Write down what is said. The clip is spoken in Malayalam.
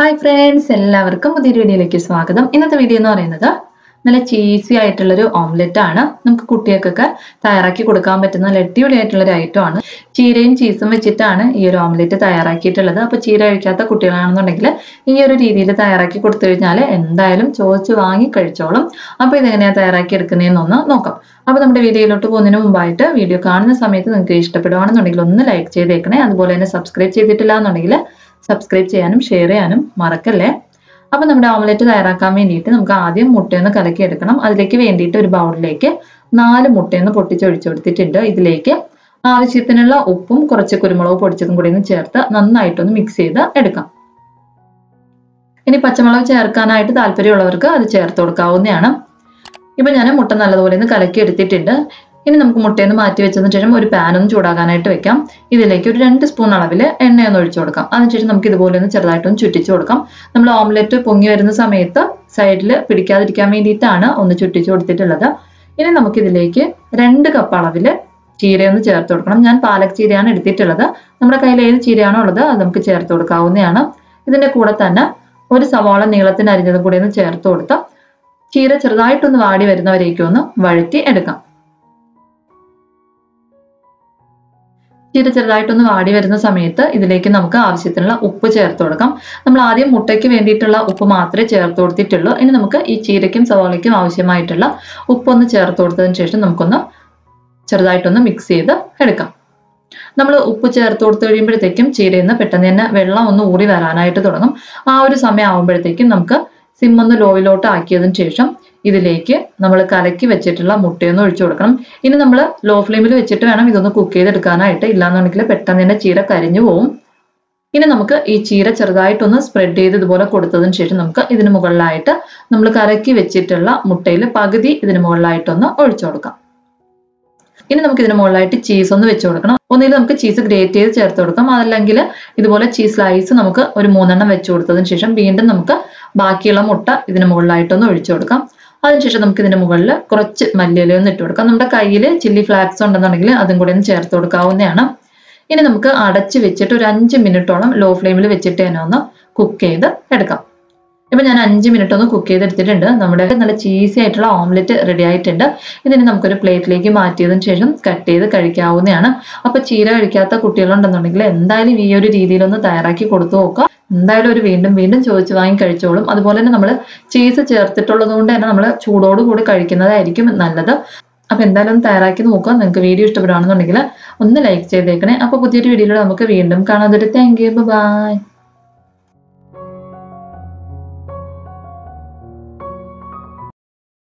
ഹായ് ഫ്രണ്ട്സ് എല്ലാവർക്കും പുതിയൊരു വീഡിയോയിലേക്ക് സ്വാഗതം ഇന്നത്തെ വീഡിയോ എന്ന് പറയുന്നത് നല്ല ചീസി ആയിട്ടുള്ളൊരു ഓംലെറ്റ് ആണ് നമുക്ക് കുട്ടികൾക്കൊക്കെ തയ്യാറാക്കി കൊടുക്കാൻ പറ്റുന്ന നല്ല അടിപൊളിയായിട്ടുള്ള ഒരു ഐറ്റം ആണ് ചീരയും ചീസും വെച്ചിട്ടാണ് ഈ ഒരു ഓംലെറ്റ് തയ്യാറാക്കിയിട്ടുള്ളത് അപ്പോൾ ചീര കഴിക്കാത്ത കുട്ടികളാണെന്നുണ്ടെങ്കിൽ ഈ ഒരു രീതിയിൽ തയ്യാറാക്കി കൊടുത്തു കഴിഞ്ഞാൽ എന്തായാലും ചോദിച്ച് വാങ്ങി കഴിച്ചോളും അപ്പോൾ ഇതെങ്ങനെയാണ് തയ്യാറാക്കി എടുക്കുന്നതെന്നൊന്ന് നോക്കാം അപ്പോൾ നമ്മുടെ വീഡിയോയിലോട്ട് പോകുന്നതിന് മുമ്പായിട്ട് വീഡിയോ കാണുന്ന സമയത്ത് നിങ്ങൾക്ക് ഇഷ്ടപ്പെടുവാണെന്നുണ്ടെങ്കിൽ ഒന്ന് ലൈക്ക് ചെയ്തേക്കണേ അതുപോലെ തന്നെ സബ്സ്ക്രൈബ് ചെയ്തിട്ടില്ല എന്നുണ്ടെങ്കിൽ സബ്സ്ക്രൈബ് ചെയ്യാനും ഷെയർ ചെയ്യാനും മറക്കല്ലേ അപ്പോൾ നമ്മുടെ ഓംലെറ്റ് തയ്യാറാക്കാൻ വേണ്ടിയിട്ട് നമുക്ക് ആദ്യം മുട്ടയൊന്ന് കലക്കി എടുക്കണം അതിലേക്ക് വേണ്ടിയിട്ട് ഒരു ബൗളിലേക്ക് നാല് മുട്ടയൊന്ന് പൊട്ടിച്ചൊഴിച്ചു കൊടുത്തിട്ടുണ്ട് ഇതിലേക്ക് ആവശ്യത്തിനുള്ള ഉപ്പും കുറച്ച് കുരുമുളക് പൊടിച്ചതും കൂടി ഒന്ന് ചേർത്ത് നന്നായിട്ടൊന്ന് മിക്സ് ചെയ്ത് എടുക്കാം ഇനി പച്ചമുളക് ചേർക്കാനായിട്ട് താല്പര്യമുള്ളവർക്ക് അത് ചേർത്ത് കൊടുക്കാവുന്നതാണ് ഇപ്പൊ ഞാൻ മുട്ട നല്ലതുപോലെ ഒന്ന് കലക്കി എടുത്തിട്ടുണ്ട് ഇനി നമുക്ക് മുട്ടയൊന്ന് മാറ്റി വെച്ചതിന് ശേഷം ഒരു പാൻ ഒന്ന് ചൂടാകാനായിട്ട് വെക്കാം ഇതിലേക്ക് ഒരു രണ്ട് സ്പൂൺ അളവിൽ എണ്ണയൊന്ന് ഒഴിച്ചു കൊടുക്കാം അതിനുശേഷം നമുക്ക് ഇതുപോലെ ഒന്ന് ചെറുതായിട്ടൊന്ന് ചുറ്റിച്ചു കൊടുക്കാം നമ്മൾ ഓംലെറ്റ് പൊങ്ങി വരുന്ന സമയത്ത് സൈഡിൽ പിടിക്കാതിരിക്കാൻ വേണ്ടിയിട്ടാണ് ഒന്ന് ചുറ്റിച്ചു കൊടുത്തിട്ടുള്ളത് ഇനി നമുക്ക് ഇതിലേക്ക് രണ്ട് കപ്പ് അളവിൽ ചീരയൊന്ന് ചേർത്ത് കൊടുക്കണം ഞാൻ പാലക് ചീരയാണ് എടുത്തിട്ടുള്ളത് നമ്മുടെ കയ്യിൽ ഏത് ചീരയാണോ ഉള്ളത് അത് നമുക്ക് ചേർത്ത് കൊടുക്കാവുന്നതാണ് ഇതിന്റെ കൂടെ തന്നെ ഒരു സവാള നീളത്തിന് അരിഞ്ഞതും കൂടി ഒന്ന് ചേർത്ത് കൊടുത്ത് ചീര ചെറുതായിട്ടൊന്ന് വാടി വരുന്നവരേക്കും ഒന്ന് വഴറ്റി എടുക്കാം ചീര ചെറുതായിട്ടൊന്ന് വാടി വരുന്ന സമയത്ത് ഇതിലേക്ക് നമുക്ക് ആവശ്യത്തിനുള്ള ഉപ്പ് ചേർത്ത് കൊടുക്കാം നമ്മൾ ആദ്യം മുട്ടയ്ക്ക് വേണ്ടിയിട്ടുള്ള ഉപ്പ് മാത്രമേ ചേർത്ത് കൊടുത്തിട്ടുള്ളൂ ഇനി നമുക്ക് ഈ ചീരയ്ക്കും സവാളയ്ക്കും ആവശ്യമായിട്ടുള്ള ഉപ്പൊന്ന് ചേർത്ത് കൊടുത്തതിന് ശേഷം നമുക്കൊന്ന് ചെറുതായിട്ടൊന്ന് മിക്സ് ചെയ്ത് എടുക്കാം നമ്മൾ ഉപ്പ് ചേർത്ത് കൊടുത്തു കഴിയുമ്പോഴത്തേക്കും ചീരയിൽ നിന്ന് പെട്ടെന്ന് തന്നെ വെള്ളം ഒന്ന് ഊറി വരാനായിട്ട് തുടങ്ങും ആ ഒരു സമയം ആകുമ്പോഴത്തേക്കും നമുക്ക് സിം ഒന്ന് ലോയിലോട്ട് ആക്കിയതിന് ശേഷം ഇതിലേക്ക് നമ്മൾ കലക്കി വെച്ചിട്ടുള്ള മുട്ടയൊന്ന് ഒഴിച്ചു കൊടുക്കണം ഇനി നമ്മൾ ലോ ഫ്ലെയിമിൽ വെച്ചിട്ട് വേണം ഇതൊന്ന് കുക്ക് ചെയ്തെടുക്കാനായിട്ട് ഇല്ലാന്നുണ്ടെങ്കിൽ പെട്ടെന്ന് തന്നെ ചീര കരിഞ്ഞു പോവും ഇനി നമുക്ക് ഈ ചീര ചെറുതായിട്ടൊന്ന് സ്പ്രെഡ് ചെയ്ത് ഇതുപോലെ കൊടുത്തതിന് ശേഷം നമുക്ക് ഇതിന് മുകളിലായിട്ട് നമ്മൾ കലക്കി വെച്ചിട്ടുള്ള മുട്ടയിൽ പകുതി ഇതിന് മുകളിലായിട്ടൊന്ന് ഒഴിച്ചു കൊടുക്കാം ഇനി നമുക്ക് ഇതിന് മുകളിലായിട്ട് ചീസ് ഒന്ന് വെച്ച് കൊടുക്കണം ഒന്നിൽ നമുക്ക് ചീസ് ഗ്രേറ്റ് ചെയ്ത് ചേർത്ത് കൊടുക്കാം അതല്ലെങ്കിൽ ഇതുപോലെ ചീസ് സ്ലൈസ് നമുക്ക് ഒരു മൂന്നെണ്ണം വെച്ച് കൊടുത്തതിന് ശേഷം വീണ്ടും നമുക്ക് ബാക്കിയുള്ള മുട്ട ഇതിന് മുകളിലായിട്ടൊന്ന് ഒഴിച്ചു കൊടുക്കാം അതിനുശേഷം നമുക്ക് ഇതിന്റെ മുകളിൽ കുറച്ച് മല്ലിയില ഒന്ന് ഇട്ട് കൊടുക്കാം നമ്മുടെ കയ്യിൽ ചില്ലി ഫ്ലാക്സ് ഉണ്ടെന്നുണ്ടെങ്കിൽ അതും കൂടി ഒന്ന് ചേർത്ത് കൊടുക്കാവുന്നതാണ് ഇനി നമുക്ക് അടച്ച് വെച്ചിട്ട് ഒരു അഞ്ച് മിനിറ്റോളം ലോ ഫ്ലെയിമിൽ വെച്ചിട്ട് തന്നെ ഒന്ന് കുക്ക് ചെയ്ത് എടുക്കാം ഇപ്പൊ ഞാൻ അഞ്ച് മിനിറ്റ് ഒന്ന് കുക്ക് ചെയ്തെടുത്തിട്ടുണ്ട് നമ്മുടെ നല്ല ചീസി ആയിട്ടുള്ള ഓംലെറ്റ് റെഡി ആയിട്ടുണ്ട് ഇതിന് നമുക്കൊരു പ്ലേറ്റിലേക്ക് മാറ്റിയതിന് ശേഷം കട്ട് ചെയ്ത് കഴിക്കാവുന്നതാണ് അപ്പൊ ചീര കഴിക്കാത്ത കുട്ടികളുണ്ടെന്നുണ്ടെങ്കിൽ എന്തായാലും ഈ ഒരു രീതിയിലൊന്ന് തയ്യാറാക്കി കൊടുത്തു നോക്കുക എന്തായാലും ഒരു വീണ്ടും വീണ്ടും ചോദിച്ചു വാങ്ങി കഴിച്ചോളും അതുപോലെ തന്നെ നമ്മൾ ചീസ് ചേർത്തിട്ടുള്ളത് കൊണ്ട് തന്നെ നമ്മൾ ചൂടോടുകൂടി കഴിക്കുന്നതായിരിക്കും നല്ലത് അപ്പൊ എന്തായാലും ഒന്ന് തയ്യാറാക്കി നോക്കുക നിങ്ങൾക്ക് വീഡിയോ ഇഷ്ടപ്പെടുകയാണെന്നുണ്ടെങ്കിൽ ഒന്ന് ലൈക്ക് ചെയ്തേക്കണേ അപ്പൊ പുതിയൊരു വീഡിയോയിൽ നമുക്ക് വീണ്ടും കാണാൻ താങ്ക് യു ബൈ